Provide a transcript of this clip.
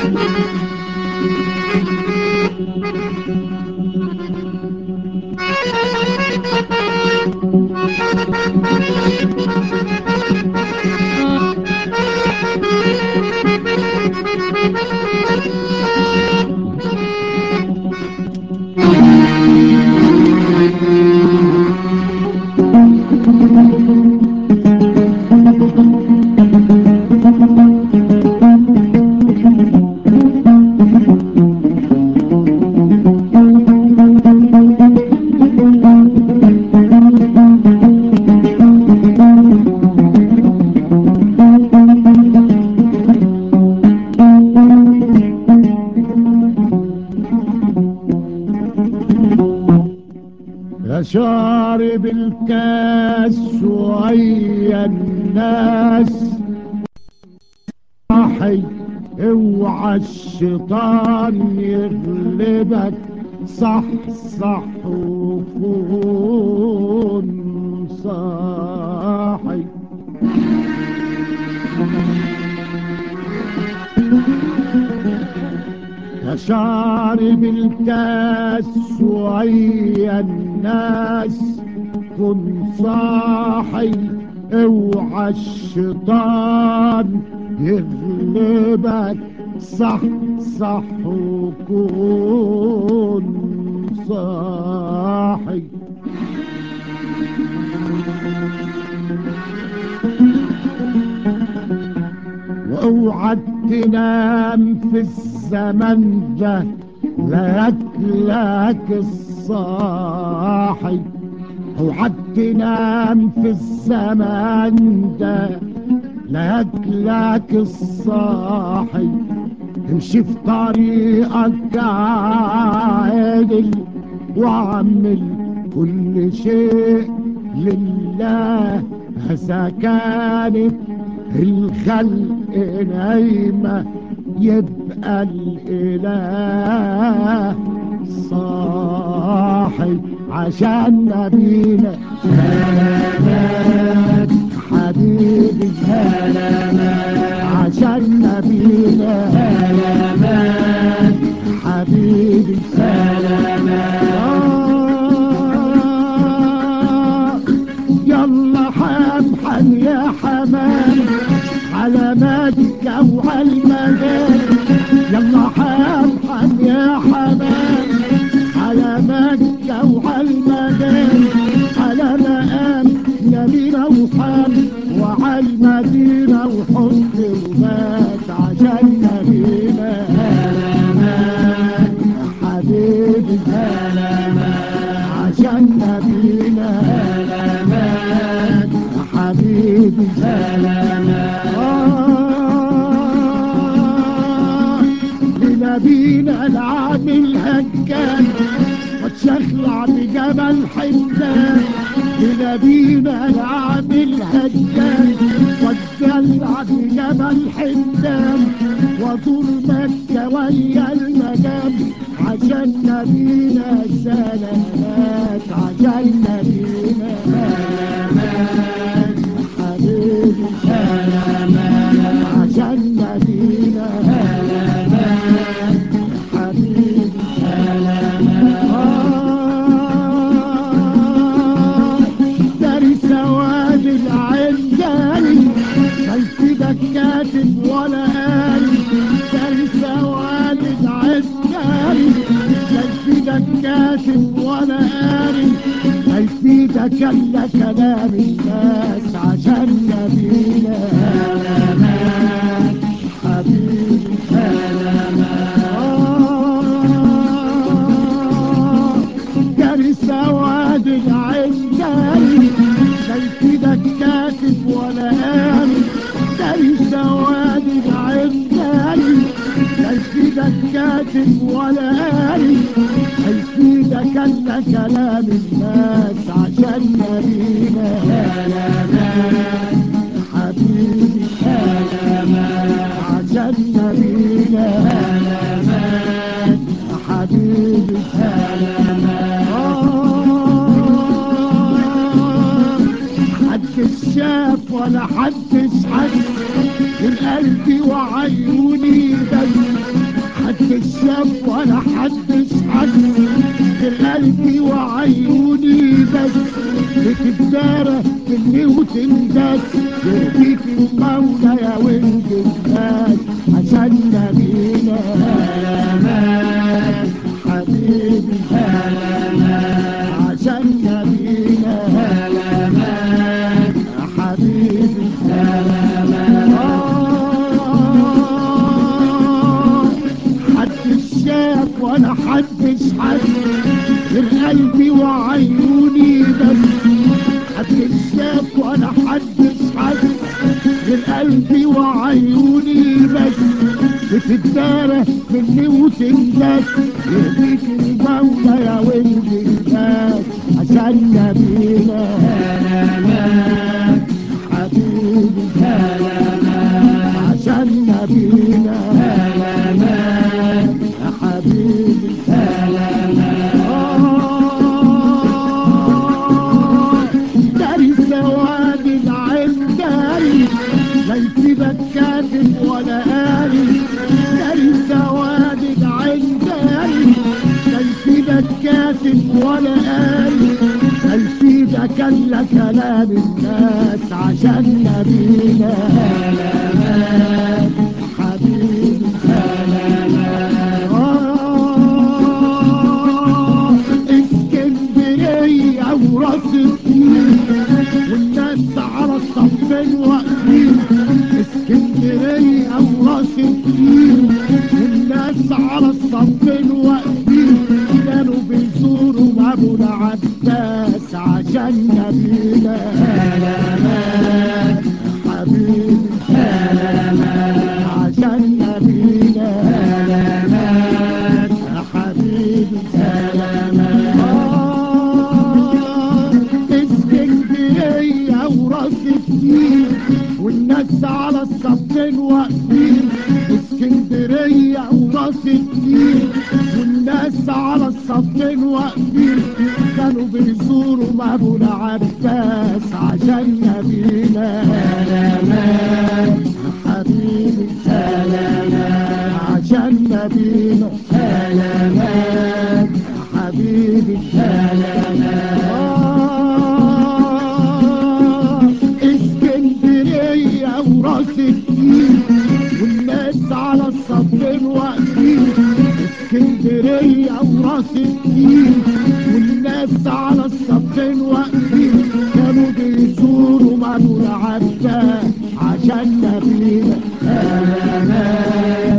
يا شارب الكاس ويا الناس صاحي اوعى الشيطان يغلبك صح صح وكون صاحي يا شارب الكاس ويا الناس كن صاحي اوعى الشيطان يغلبك صح صح وكون صاحي واوعى تنام في الزمن ده لا ياكلك الصاحي اوعى تنام في الزمن ده لا ياكلك الصاحي امشي في طريقك عادل واعمل كل شيء لله هسا كانت الخلق نايمة يبقى الإله صاحي عشان نبينا سلامات حبيبي سلامات عشان نبينا سلامات حبيبي سلامات يلا حمحم يا حمام على مكة وعلى المجال يلا حمحم يا حمام على مكة وعلى المجال على مقام نبينا وحام وعلى المدينة وحط ومات عشان نبينا سلامات حبيبي سلامات عشان نبينا سلامات حبيبي سلامات لنبينا العامل هجان وتشخلع بجبل حمدان لنبينا العامل هجان وتدلع بجبل حمدان وزور مكة ويا المجام عشان نبينا سلامات عشان نبينا سلامات حبيبي سلامات عشان نبينا سلامات حبيبي سلامات داري سواد العين جالي ما يفيدك كاتب ولا قالي داري سواد العين جالي ما يفيدك كاتب ولا قالي ما يفيدك الا كلام الناس عشان نبينا سلامات حبيبي سلامات جاري سواد العين جاري لا يفيدك كاتب ولا قاري جاري سواد العين جاري لا يفيدك كاتب ولا قاري هيفيدك الا كلام الناس عشان نبينا سلامات حبيبي سلامات عشان نبينا سلامات حبيبي سلامات حدش شاف ولا حدش حس من قلبي وعيوني بس محدش شاف ولا حدش حس غير قلبي وعيوني بس بتتدارى مني وتندس يرضيك المولى يا ولد الناس عشان نبينا سلامات حبيبي سلامات عشان نبينا سلامات حبيبي سلامات حدش شاف ولا حدش حس غير قلبي وعيوني بس حدش شاف ولا حدش حس غير قلبي وعيوني بس بتتدارى مني وتندس يهديك المولى يا ولد الناس عشان نبينا سلامات حبيبي سلامات عشان نبينا سلامات يا حبيبي سلامات داري سواد العين داري لا يسيبك كاتب ولا قاري داري سواد العين داري لا يسيبك كاتب ولا قاري لا يفيدك الا كلام الناس عشان نبينا سلامات حبيبي سلامات آه، اسكندرية وراس الدين والناس على الصفين واقفين اسكندرية وراس الدين والناس على الصفين واقفين كانوا بيزوروا ابو العباس عشان نبينا سلامات حبيبي سلامات عشان نبينا سلامات يا حبيبي سلامات آه، اسكندرية وراس الدين والناس على الصفين واقفين اسكندرية وراس الدين والناس على الصفين واقفين كانوا بيزوروا ابو العباس عشان نبينا سلامات حبيبي سلامات عشان نبينا سلامات حبيبي سلامات آه، اسكندرية وراس الدين والناس على الصفين واقفين اسكندرية وراس الدين والناس على الصفين واقفين كانوا بيزوروا منو العباس عشان نبينا سلامات